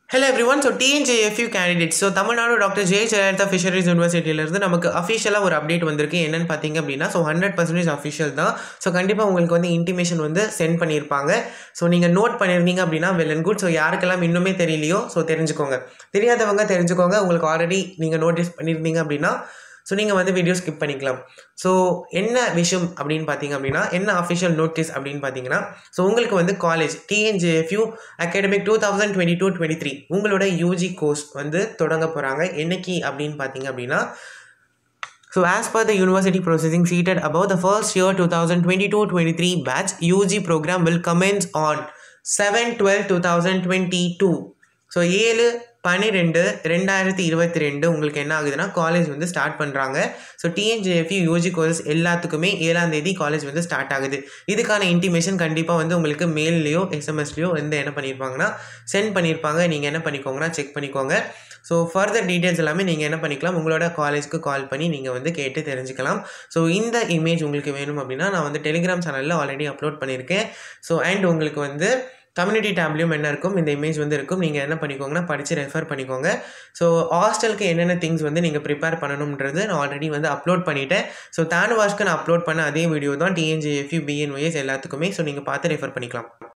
Hello everyone so TNJFU candidates so Tamil Nadu doctor J Jayalalithaa fisheries யூனிவர்சிட்டியிலேருந்து நமக்கு அஃபிஷியலாக ஒரு அப்டேட் வந்திருக்கு என்னன்னு பார்த்தீங்க அப்படின்னா ஸோ ஹண்ட்ரட் பர்சன்டேஜ் அஃபிஷியல் தான் ஸோ கண்டிப்பாக உங்களுக்கு வந்து இன்டிமேஷன் வந்து சென்ட் பண்ணியிருப்பாங்க ஸோ நீங்கள் நோட் பண்ணியிருந்தீங்க அப்படின்னா வெல் அண்ட் குட் ஸோ யாருக்கெல்லாம் இன்னுமே தெரியலையோ ஸோ தெரிஞ்சுக்கோங்க தெரியாதவங்க தெரிஞ்சுக்கோங்க உங்களுக்கு ஆல்ரெடி நீங்கள் நோட்டீஸ் பண்ணியிருந்தீங்க அப்படின்னா ஸோ நீங்கள் வந்து வீடியோ ஸ்கிப் பண்ணிக்கலாம் ஸோ என்ன விஷயம் அப்படின்னு பார்த்தீங்க அப்படின்னா என்ன அஃபிஷியல் நோட்டீஸ் அப்படின்னு பார்த்தீங்கன்னா ஸோ உங்களுக்கு வந்து college TNJFU academic two thousand twenty two twenty three உங்களோட யூஜி கோர்ஸ் வந்து தொடங்க போகிறாங்க என்னைக்கு அப்படின்னு பார்த்தீங்க அப்படின்னா So as per the university processing seated above the first year 2022-23 batch, UG program will commence on 7-12-2022. So ஏழு பன்னிரெண்டு ரெண்டாயிரத்தி இருபத்தி ரெண்டு உங்களுக்கு என்ன ஆகுதுன்னா காலேஜ் வந்து ஸ்டார்ட் பண்ணுறாங்க ஸோ டிஎன்ஜேஎஃப்யூ யூஜி கோர்ஸ் எல்லாத்துக்குமே ஏழாம் தேதி காலேஜ் வந்து ஸ்டார்ட் ஆகுது இதுக்கான இன்டிமேஷன் கண்டிப்பாக வந்து உங்களுக்கு மெயில்லையோ எஸ்எம்எஸ்லையோ வந்து என்ன பண்ணியிருப்பாங்கன்னா சென்ட் பண்ணியிருப்பாங்க நீங்கள் என்ன பண்ணிக்கோங்கன்னா செக் பண்ணிக்கோங்க ஸோ ஃபர்தர் டீட்டெயில்ஸ் எல்லாமே நீங்கள் என்ன பண்ணிக்கலாம் உங்களோட காலேஜ்க்கு கால் பண்ணி நீங்கள் வந்து கேட்டு தெரிஞ்சுக்கலாம் ஸோ இந்த இமேஜ் உங்களுக்கு வேணும் அப்படின்னா நான் வந்து டெலிகிராம் சேனலில் ஆல்ரெடி அப்லோட் பண்ணியிருக்கேன் ஸோ அண்ட் உங்களுக்கு வந்து கம்யூனிட்டி டேப்லேயும் என்ன இருக்கும் இந்த இமேஜ் வந்து இருக்கும் நீங்கள் என்ன பண்ணிக்கோங்கன்னா படித்து ரெஃபர் பண்ணிக்கோங்க ஸோ ஹாஸ்டலுக்கு என்னென்ன திங்ஸ் வந்து நீங்கள் ப்ரிப்பேர் பண்ணணுன்றது நான் ஆல்ரெடி வந்து அப்லோட் பண்ணிட்டேன் ஸோ தேர்ட் வாஷ்க்கு நான் அப்லோட் பண்ண அதே வீடியோ தான் டிஎன்ஜிஎஃப்யூ பிஎன்ஒஎஸ் எல்லாத்துக்குமே ஸோ நீங்கள் பார்த்து ரெஃபர் பண்ணிக்கலாம்